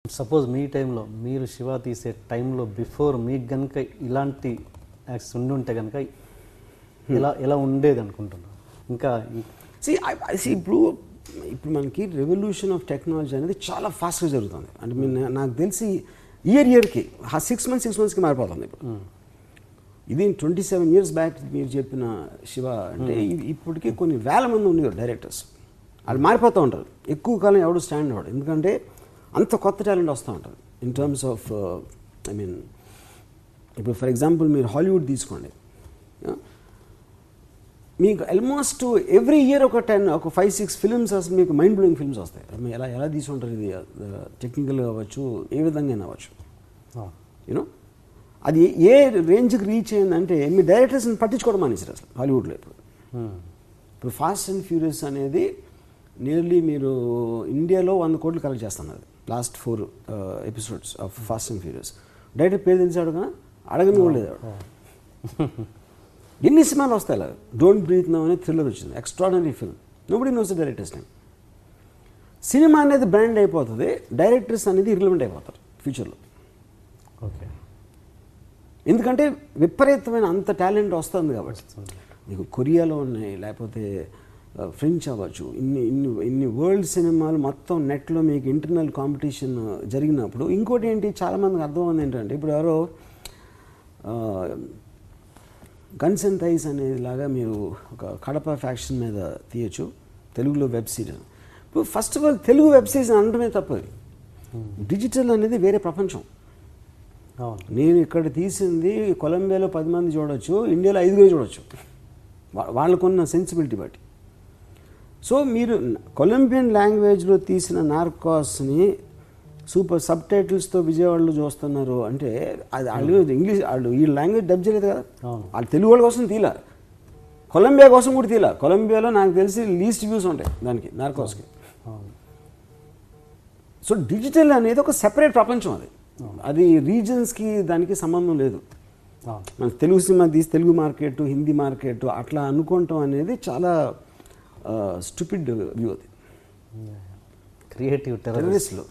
Suppose మీ టైంలో మీరు శివ తీసే టైంలో బిఫోర్ మీకు కనుక ఇలాంటి యాక్ట్స్ ఉండి ఉంటే కనుక ఎలా ఎలా ఉండేది అనుకుంటున్నాను ఇంకా ఈ- సి సి ఇప్పుడు ఇప్పుడు మనకి రెవల్యూషన్ ఆఫ్ టెక్నాలజీ అనేది చాలా ఫాస్ట్గా జరుగుతుంది అంటే మీ నా- నాకు తెలిసి ఇయర్ ఇయర్కి సిక్స్ మంత్స్ సిక్స్ మంత్స్కి మారిపోతుంది ఇప్పుడు ఇది ట్వంటీ సెవెన్ ఇయర్స్ బ్యాక్ మీరు చెప్పిన శివ అంటే ఇ- ఇప్పటికీ కొన్ని వేల మంది ఉండేవారు డైరెక్టర్స్ వాళ్ళు మారిపోతూ ఉంటారు ఎక్కువ కాలం ఎవడు స్టాండ్ అవ్వడు ఎందుకంటే అంత కొత్త టాలెంట్ వస్తూ ఉంటుంది in terms of I mean ఇప్పుడు ఫర్ ఎగ్జాంపుల్ మీరు హాలీవుడ్ తీసుకోండి Yeah? మీకు ఆల్మోస్ట్ ఎవ్రీ ఇయర్ ఒక టెన్ ఒక ఫైవ్ సిక్స్ ఫిల్మ్స్ అసలు మీకు మైండ్ బ్లోయింగ్ ఫిల్మ్స్ వస్తాయి మీరు ఎలా ఎలా తీసుకుంటారు ఇది టెక్నికల్ అవ్వచ్చు ఏ విధంగా అయినా అవ్వచ్చు ఆ, యూనో అది ఏ రేంజ్కి రీచ్ అయిందంటే మీ డైరెక్టర్స్ని పట్టించుకోవడం మానేసారు అసలు హాలీవుడ్లో ఇప్పుడు మ్మ్. ఇప్పుడు ఫాస్ట్ అండ్ ఫ్యూరియస్ అనేది నియర్లీ మీరు ఇండియాలో వంద కోట్లు కలెక్ట్ చేస్తున్నారు last four episodes of fast and furious director పేరు తెలిసాడు కదా అడగని కూడా లేదు ఆవిడ. ఎన్ని సినిమాలు వస్తాయి అలా డోంట్ బ్రీత్ నవ్ అనే థ్రిల్లర్ వచ్చింది extraordinary film nobody knows the director's name సినిమా అనేది బ్రాండ్ అయిపోతుంది డైరెక్టర్స్ అనేది ఇర్రిలవెంట్ అయిపోతారు ఫ్యూచర్లో ఓకే ఎందుకంటే విపరీతమైన అంత టాలెంట్ వస్తుంది కాబట్టి నీకు కొరియాలో ఉన్నాయి లేకపోతే ఆ, ఫ్రెంచ్ అవ్వచ్చు ఇన్ని ఇన్ని ఇన్ని వరల్డ్ సినిమాలు మొత్తం నెట్లో మీకు ఇంటర్నల్ కాంపిటీషన్ జరిగినప్పుడు ఇంకోటి ఏంటి చాలామందికి అర్థమైంది ఏంటంటే ఇప్పుడు ఎవరో గన్స్ అండ్ థైస్ అనేది లాగా మీరు ఒక కడప ఫ్యాక్షన్ మీద తీయచ్చు తెలుగులో వెబ్ సిరీస్ ఇప్పుడు first of all Telugu web series అనడమే తప్పది డిజిటల్ అనేది వేరే ప్రపంచం అవును నేను ఇక్కడ తీసింది కొలంబియాలో పది మంది చూడొచ్చు ఇండియాలో ఐదుగురే చూడొచ్చు వా- వాళ్ళకున్న సెన్సిబిలిటీ బట్టి సో మీరు కొలంబియన్ లాంగ్వేజ్లో తీసిన నార్కాస్ని సూపర్ సబ్ టైటిల్స్తో విజయవాడలో చూస్తున్నారు అంటే అది వాళ్ళు ఇంగ్లీష్ వాళ్ళు ఈ లాంగ్వేజ్ డబ్ చేయలేదు కదా అవును. వాళ్ళు తెలుగు వాళ్ళ కోసం తీలా కొలంబియా కోసం కూడా తీలా కొలంబియాలో నాకు తెలిసి లీస్ట్ వ్యూస్ ఉంటాయి దానికి నార్కాస్కి అవును సో డిజిటల్ అనేది ఒక సెపరేట్ ప్రపంచం అది అది రీజన్స్కి దానికి సంబంధం లేదు అవును మన తెలుగు సినిమా తీసి తెలుగు మార్కెట్ హిందీ మార్కెట్ అట్లా అనుకోవటం అనేది చాలా స్టూపిడ్ వ్యూ అది క్రియేటివ్ టెర్రరిస్ట్ టెర్రరిస్ట్లో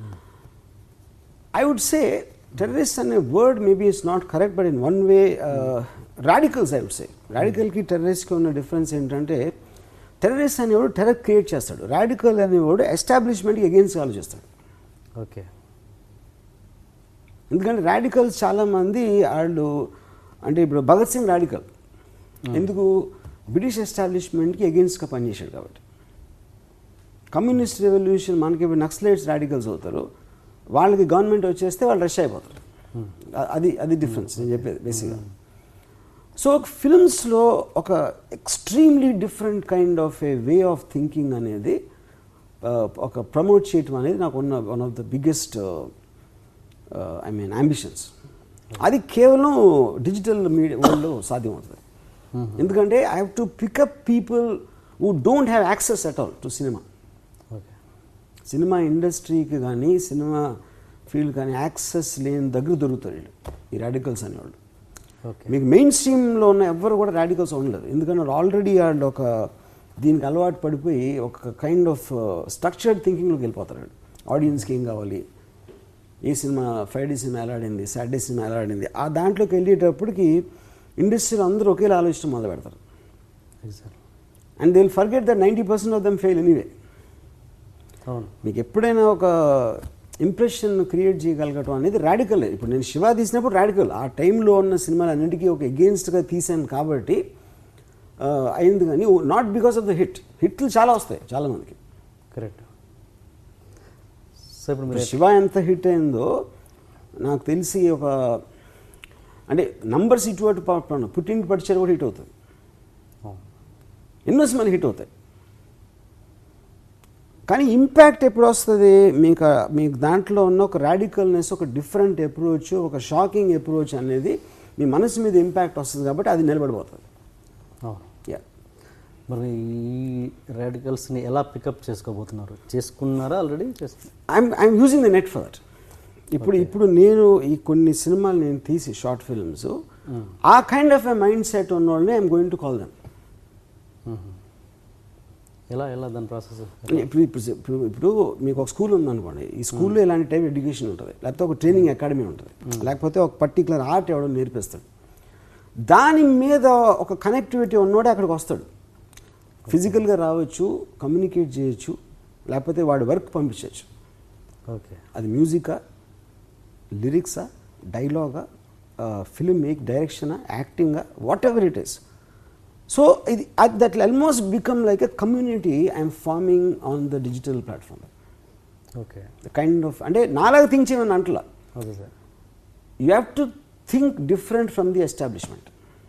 ఐ వుడ్ సే టెర్రరిస్ట్ అనే word maybe it's not correct but in one way radicals I would say రాడికల్కి టెర్రరిస్ట్కి ఉన్న డిఫరెన్స్ ఏంటంటే టెర్రరిస్ట్ అనేవాడు టెర్రర్ క్రియేట్ చేస్తాడు రాడికల్ అనేవాడు ఎస్టాబ్లిష్మెంట్కి అగేన్స్ట్ ఆలోచిస్తాడు ఓకే ఎందుకంటే రాడికల్స్ చాలామంది వాళ్ళు అంటే ఇప్పుడు భగత్ సింగ్ రాడికల్ ఎందుకు బ్రిటిష్ ఎస్టాబ్లిష్మెంట్కి అగేన్స్ట్గా పనిచేశాడు కాబట్టి కమ్యూనిస్ట్ రెవల్యూషన్ మనకి ఇప్పుడు నక్సలైట్స్ రాడికల్స్ అవుతారు వాళ్ళకి గవర్నమెంట్ వచ్చేస్తే వాళ్ళు రష్ అయిపోతారు అ- అది అది డిఫరెన్స్ నేను చెప్పేది బేసిక్గా సో ఫిల్మ్స్లో ఒక extremely different kind of a way of thinking అనేది ఆ, ఒక ప్రమోట్ చేయటం అనేది నాకు ఉన్న one of the biggest I mean ambitions అది కేవలం డిజిటల్ మీడియా వరల్డ్లో సాధ్యం అవుతుంది ఎందుకంటే I have to pick up people who don't have access at all to cinema okay cinema ఇండస్ట్రీకి కానీ సినిమా ఫీల్డ్ కానీ యాక్సెస్ లేని దగ్గర దొరుకుతారు వీళ్ళు ఈ రాడికల్స్ అనేవాళ్ళు ఓకే మీకు మెయిన్ స్ట్రీమ్లో ఉన్న ఎవ్వరు కూడా రాడికల్స్ ఉండలేదు ఎందుకంటే వాళ్ళు ఆల్రెడీ వాళ్ళు ఒక దీనికి అలవాటు పడిపోయి ఒక కైండ్ ఆఫ్ స్ట్రక్చర్డ్ థింకింగ్లోకి వెళ్ళిపోతారు వాళ్ళు ఆడియన్స్కి ఏం కావాలి ఏ సినిమా ఫ్రైడే సినిమా ఎలా ఆడింది సాటర్డే సినిమా ఎలా ఆడింది ఆ దాంట్లోకి వెళ్ళేటప్పటికి ఇండస్ట్రీలో అందరూ ఒకేలా ఆలోచించడం మొదలు పెడతారు exact and they will forget that ninety percent of them fail anyway అవును మీకు ఎప్పుడైనా ఒక ఇంప్రెషన్ క్రియేట్ చేయగలగటం అనేది రాడికల్ ఇప్పుడు నేను శివ తీసినప్పుడు రాడికల్ ఆ టైంలో ఉన్న సినిమాలు అన్నింటికీ ఒక ఎగెయిన్స్ట్గా తీసాను కాబట్టి ఆ, అయింది కానీ not because of the hit హిట్లు చాలా వస్తాయి చాలా మందికి కరెక్ట్ సో ఇప్పుడు ఇప్పుడు మీరు శివ ఎంత హిట్ అయిందో నాకు తెలిసి ఒక అంటే నంబర్స్ ఇటు అటు ప- పుట్టింటి పడిచారు కూడా హిట్ అవుతుంది అవును. ఎన్నో సినిమాలు హిట్ అవుతాయి కానీ ఇంపాక్ట్ ఎప్పుడు వస్తుంది మీకు ఆ- మీకు దాంట్లో ఉన్న ఒక రాడికల్నెస్ ఒక డిఫరెంట్ అప్రోచ్ ఒక షాకింగ్ అప్రోచ్ అనేది మీ మనసు మీద ఇంపాక్ట్ వస్తుంది కాబట్టి అది నిలబడిపోతుంది అవును యా మరి ఈ రాడికల్స్ని ఎలా పికప్ చేసుకోబోతున్నారు చేసుకున్నారా ఆల్రెడీ చేసుకున్నారు I'm I'm using the net for that ఇప్పుడు ఇప్పుడు నేను ఈ కొన్ని సినిమాలు నేను తీసి షార్ట్ ఫిల్మ్స్ ఆ kind of a mindset ఉన్న వాళ్ళని I'm going to call them ఎలా ఎలా దాని ప్రాసెస్ ఇప్పుడు ఇప్పుడు ఇప్పుడు ఇప్పుడు మీకు ఒక స్కూల్ ఉందనుకోండి ఈ స్కూల్లో ఇలాంటి టైప్ ఎడ్యుకేషన్ ఉంటుంది లేకపోతే ఒక ట్రైనింగ్ అకాడమీ ఉంటుంది లేకపోతే ఒక పర్టికులర్ ఆర్ట్ ఎవడో నేర్పిస్తాడు దాని మీద ఒక కనెక్టివిటీ ఉన్నోడే అక్కడికి వస్తాడు ఫిజికల్గా రావచ్చు కమ్యూనికేట్ చేయొచ్చు లేకపోతే వాడి వర్క్ పంపించవచ్చు ఓకే అది మ్యూజికా లిరిక్సా డైలాగా ఫిల్మ్ మేక్ డైరెక్షనా యాక్టింగా whatever it is so ఇది that almost become like a community I'm forming on the digital platform okay the kind of అంటే నాలాగా థింక్ చేయమని అంటలా okay sir you have to think different from the establishment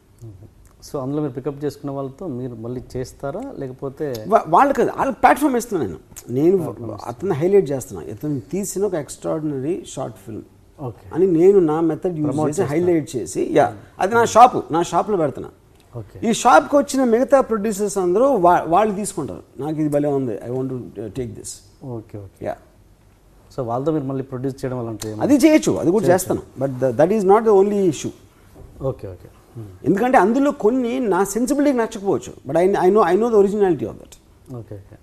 so అందులో మీరు pickup చేసుకున్న వాళ్ళతో మీరు మళ్ళీ చేస్తారా లేకపోతే వాళ్ళకి వాళ్ళకి ప్లాట్ఫామ్ ఇస్తున్నాను నేను నేను అతను హైలైట్ చేస్తున్నా ఇతను తీసిన ఒక ఎక్స్ట్రాడినరీ షార్ట్ ఫిల్మ్ ఓకే అని నేను నా మెథడ్ యూజ్ చేసి హైలైట్ చేసి యా అది నా షాపు నా షాప్లో పెడుతున్నా ఓకే ఈ షాప్కి వచ్చిన మిగతా ప్రొడ్యూసర్స్ అందరూ వా- వాళ్ళు తీసుకుంటారు నాకు ఇది భలే ఉంది I want take this okay okay yeah so వాళ్ళతో మీరు మళ్ళీ ప్రొడ్యూస్ చేయడం వల్ల అంటే అది చేయొచ్చు అది కూడా చేస్తాను but that is not the only issue okay okay ఎందుకంటే అందులో కొన్ని నా సెన్సిబిలిటీకి నచ్చకపోవచ్చు but I I know I know the originality of that okay okay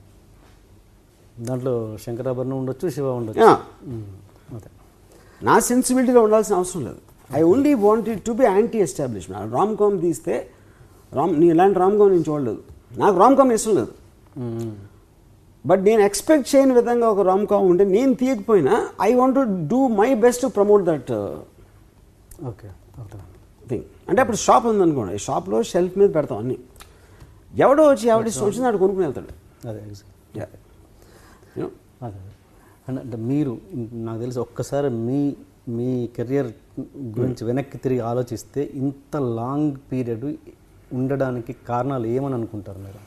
దాంట్లో శంకరాభరణం ఉండొచ్చు శివ ఉండొచ్చు మ్మ్. అదే నా సెన్సిబిలిటీలో ఉండాల్సిన అవసరం లేదు I only wanted to be anti establishment rom com తీస్తే రామ్ నీ ఇలాంటి రామ్ కామ్ నేను చూడలేదు నాకు రామ్ కామ్ ఇష్టం లేదు మ్మ్. బట్ నేను ఎక్స్పెక్ట్ చేయని విధంగా ఒక రామ్ కామ్ ఉంటే నేను తీయకపోయినా I want to do my best to promote that okay okay thing అంటే అప్పుడు షాప్ ఉందనుకోండి షాప్లో షెల్ఫ్ మీద పెడతాం అన్ని ఎవడో వచ్చి ఎవడి ఇష్టం వచ్చింది అటు కొనుక్కుని వెళ్తాడు అదే exactly. Yeah. You know? అదే అదే. అంటే అంటే మీరు నాకు తెలిసి ఒక్కసారి మీ మీ కెరియర్ గురించి వెనక్కి తిరిగి ఆలోచిస్తే ఇంత లాంగ్ పీరియడ్ ఉండడానికి కారణాలు ఏమని అనుకుంటారు మీరు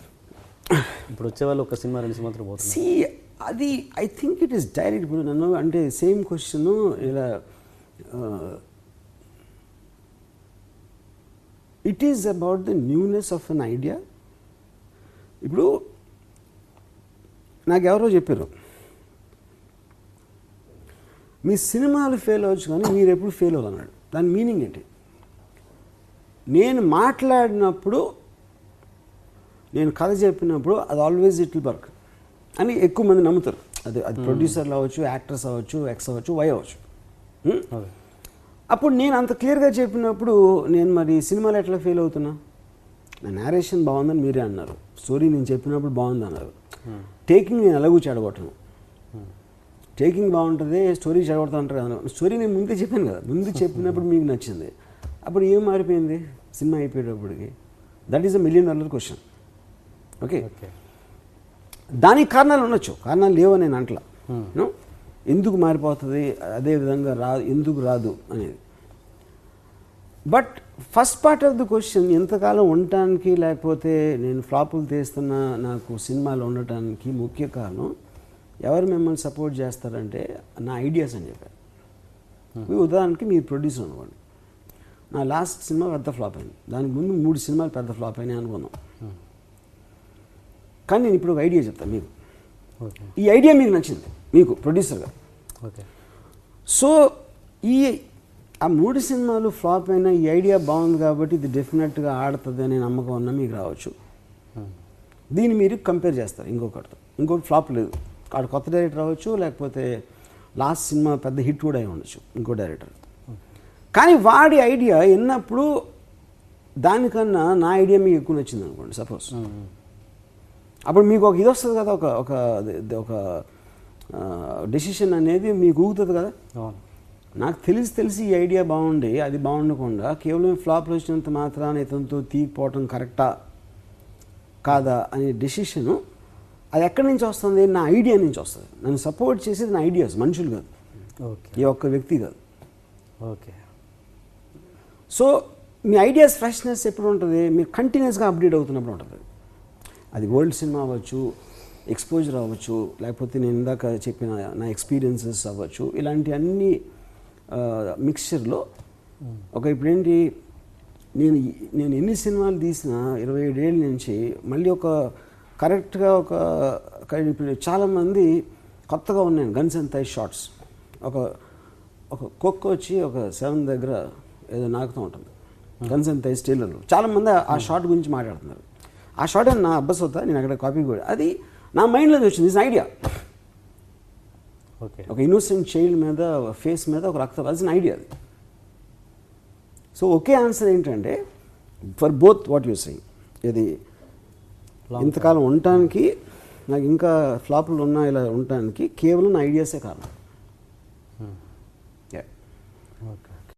ఇప్పుడు వచ్చే వాళ్ళు ఒక సినిమా రెండు సినిమాతో పోతున్నారు సి అది I think it is direct ఇప్పుడు నన్ను అంటే సేమ్ క్వశ్చన్ ఇలా it is about the newness of an idea ఇప్పుడు నాకు ఎవరో చెప్పారు మీ సినిమాలు ఫెయిల్ అవ్వచ్చు కానీ మీరు ఎప్పుడు ఫెయిల్ అవ్వాలన్నాడు దాని మీనింగ్ ఏంటి నేను మాట్లాడినప్పుడు నేను కథ చెప్పినప్పుడు అది ఆల్వేజ్ ఇట్ విల్ వర్క్ అని ఎక్కువ మంది నమ్ముతారు అది అది ప్రొడ్యూసర్లు అవ్వచ్చు యాక్టర్స్ అవ్వచ్చు ఎక్స్ అవ్వచ్చు వై అవ్వచ్చు Hmm? అదే అప్పుడు నేను అంత క్లియర్గా చెప్పినప్పుడు నేను మరి సినిమాలో ఎట్లా ఫెయిల్ అవుతున్నా నా నేరేషన్ బాగుందని మీరే అన్నారు స్టోరీ నేను చెప్పినప్పుడు బాగుంది అన్నారు టేకింగ్ నేను ఎలాగూ చెడగొట్టను టేకింగ్ బాగుంటుంది స్టోరీ చెడగొడతా అంటారు కదా స్టోరీ నేను ముందే చెప్పాను కదా ముందు చెప్పినప్పుడు మీకు నచ్చింది అప్పుడు ఏం మారిపోయింది సినిమా అయిపోయేటప్పటికి that is a million dollar question okay okay దానికి కారణాలు ఉండొచ్చు కారణాలు లేవని నేను అంటలా No? ఎందుకు మారిపోతుంది అదే విధంగా రా ఎందుకు రాదు అనేది but first part of the question ఎంతకాలం ఉండటానికి లేకపోతే నేను ఫ్లాపులు తీస్తున్నా నాకు సినిమాలు ఉండటానికి ముఖ్య కారణం ఎవరు మిమ్మల్ని సపోర్ట్ చేస్తారంటే నా ఐడియాస్ అని చెప్పారు ఇప్పుడు ఉదాహరణకి మీరు ప్రొడ్యూసర్ అనుకోండి నా లాస్ట్ సినిమా పెద్ద ఫ్లాప్ అయింది దానికి ముందు మూడు సినిమాలు పెద్ద ఫ్లాప్ అయినాయి అనుకుందాం కానీ నేను ఇప్పుడు ఒక ఐడియా చెప్తాను మీకు ఓకే ఈ ఐడియా మీకు నచ్చింది మీకు ప్రొడ్యూసర్గా ఓకే సో ఈ ఆ మూడు సినిమాలు ఫ్లాప్ అయినా ఈ ఐడియా బాగుంది కాబట్టి ఇది డెఫినెట్గా ఆడుతుంది అనే నమ్మకం ఉన్న మీకు రావచ్చు దీన్ని మీరు కంపేర్ చేస్తారు ఇంకొకటితో ఇంకొకటి ఫ్లాప్ లేదు ఆడు కొత్త డైరెక్టర్ అవ్వచ్చు లేకపోతే లాస్ట్ సినిమా పెద్ద హిట్ కూడా అయి ఉండొచ్చు ఇంకో డైరెక్టర్ కానీ వాడి ఐడియా ఎన్నప్పుడు దానికన్నా నా ఐడియా మీకు ఎక్కువ నచ్చింది అనుకోండి సపోజ్ అప్పుడు మీకు ఒక ఇది వస్తుంది కదా ఒక ఒక ఒక డెసిషన్ అనేది మీకు ఊగుతుంది కదా అవును నాకు తెలిసి తెలిసి ఈ ఐడియా బాగుండి అది బాగుండకుండా కేవలం ఫ్లాప్లు వచ్చినంత మాత్రాన ఇతనితో తీయకపోవటం కరెక్టా కాదా అనే డెసిషను అది ఎక్కడి నుంచి వస్తుంది నా ఐడియా నుంచి వస్తుంది నన్ను సపోర్ట్ చేసేది నా ఐడియాస్ మనుషులు కాదు ఓకే ఏ ఒక్క వ్యక్తి కాదు ఓకే సో మీ ఐడియాస్ ఫ్రెష్నెస్ ఎప్పుడు ఉంటుంది మీరు కంటిన్యూస్గా అప్డేట్ అవుతున్నప్పుడు ఉంటుంది అది వరల్డ్ సినిమా అవ్వచ్చు ఎక్స్పోజర్ అవ్వచ్చు లేకపోతే నేను ఇందాక చెప్పిన నా ఎక్స్పీరియన్సెస్ అవ్వచ్చు ఇలాంటి అన్ని మిక్స్చర్లో ఒక ఇప్పుడేంటి నేను నేను ఎన్ని సినిమాలు తీసినా ఇరవై ఏడేళ్ళ నుంచి మళ్ళీ ఒక కరెక్ట్గా ఒక ఒక ఇప్పుడు చాలామంది కొత్తగా ఉన్నాయి గన్స్ అండ్ థై షార్ట్స్ ఒక ఒక కుక్క వచ్చి ఒక సెవెన్ దగ్గర ఏదో నాకుతూ ఉంటుంది గన్స్ అండ్ థైస్ టైలర్లు చాలామంది ఆ షార్ట్ గురించి మాట్లాడుతున్నారు ఆ షార్ట్ నా అబ్బస్ అవుతా నేను అక్కడ కాపీ కూడా అది నా మైండ్లో వచ్చింది ఇస్ ఐడియా ఓకే ఒక ఇన్నోసెంట్ చైల్డ్ మీద ఫేస్ మీద ఒక రక్త అది ఐడియా అది సో ఒకే ఆన్సర్ ఏంటంటే for both what you say ఇది ఇంతకాలం ఉండటానికి నాకు ఇంకా ఫ్లాపులు ఉన్నా ఇలా ఉండటానికి కేవలం నా ఐడియాసే కారణం Yeah. Okay okay